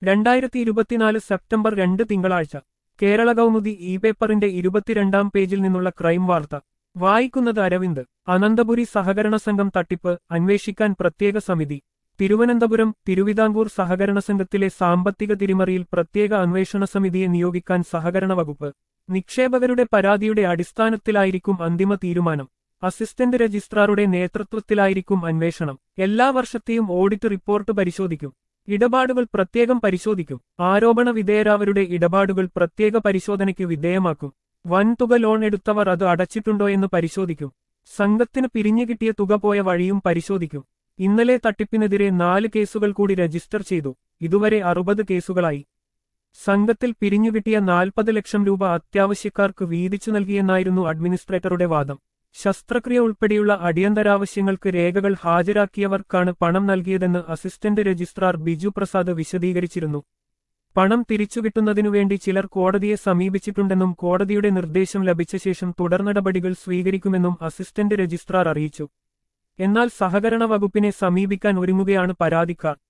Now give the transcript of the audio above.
രണ്ടായിരത്തി ഇരുപത്തിനാല് സെപ്റ്റംബർ രണ്ട് തിങ്കളാഴ്ച കേരള കൗമുദി ഇ പേപ്പറിന്റെ ഇരുപത്തിരണ്ടാം പേജിൽ നിന്നുള്ള ക്രൈം വാർത്ത വായിക്കുന്നത് അരവിന്ദ് അനന്തപുരി സഹകരണ സംഘം തട്ടിപ്പ് അന്വേഷിക്കാൻ പ്രത്യേക സമിതി തിരുവനന്തപുരം തിരുവിതാംകൂർ സഹകരണ സംഘത്തിലെ സാമ്പത്തിക തിരിമറിയിൽ പ്രത്യേക അന്വേഷണ സമിതിയെ നിയോഗിക്കാൻ സഹകരണ വകുപ്പ് നിക്ഷേപകരുടെ പരാതിയുടെ അടിസ്ഥാനത്തിലായിരിക്കും അന്തിമ തീരുമാനം അസിസ്റ്റന്റ് രജിസ്ട്രാറുടെ നേതൃത്വത്തിലായിരിക്കും അന്വേഷണം എല്ലാ വർഷത്തെയും ഓഡിറ്റ് റിപ്പോർട്ട് പരിശോധിക്കും ഇടപാടുകൾ പ്രത്യേകം പരിശോധിക്കും ആരോപണ വിധേയരാവരുടെ ഇടപാടുകൾ പ്രത്യേക പരിശോധനയ്ക്ക് വിധേയമാക്കും വൻതുക ലോൺ എടുത്തവർ അത് അടച്ചിട്ടുണ്ടോ എന്ന് പരിശോധിക്കും സംഘത്തിന് പിരിഞ്ഞുകിട്ടിയ തുക പോയ വഴിയും പരിശോധിക്കും ഇന്നലെ തട്ടിപ്പിനെതിരെ നാല് കേസുകൾ കൂടി രജിസ്റ്റർ ചെയ്തു ഇതുവരെ അറുപത് കേസുകളായി സംഘത്തിൽ പിരിഞ്ഞുകിട്ടിയ നാൽപ്പത് ലക്ഷം രൂപ അത്യാവശ്യക്കാർക്ക് വീതിച്ചു നൽകിയെന്നായിരുന്നു അഡ്മിനിസ്ട്രേറ്ററുടെ വാദം ശസ്ത്രക്രിയ ഉൾപ്പെടെയുള്ള അടിയന്തരാവശ്യങ്ങൾക്ക് രേഖകൾ ഹാജരാക്കിയവർക്കാണ് പണം നൽകിയതെന്ന് അസിസ്റ്റന്റ് രജിസ്ട്രാർ ബിജു പ്രസാദ് വിശദീകരിച്ചിരുന്നു പണം തിരിച്ചുകിട്ടുന്നതിനുവേണ്ടി ചിലർ കോടതിയെ സമീപിച്ചിട്ടുണ്ടെന്നും കോടതിയുടെ നിർദ്ദേശം ലഭിച്ച ശേഷം തുടർ നടപടികൾ സ്വീകരിക്കുമെന്നും അസിസ്റ്റന്റ് രജിസ്ട്രാർ അറിയിച്ചു എന്നാൽ സഹകരണ വകുപ്പിനെ സമീപിക്കാൻ ഒരുങ്ങുകയാണ് പരാതിക്കാർ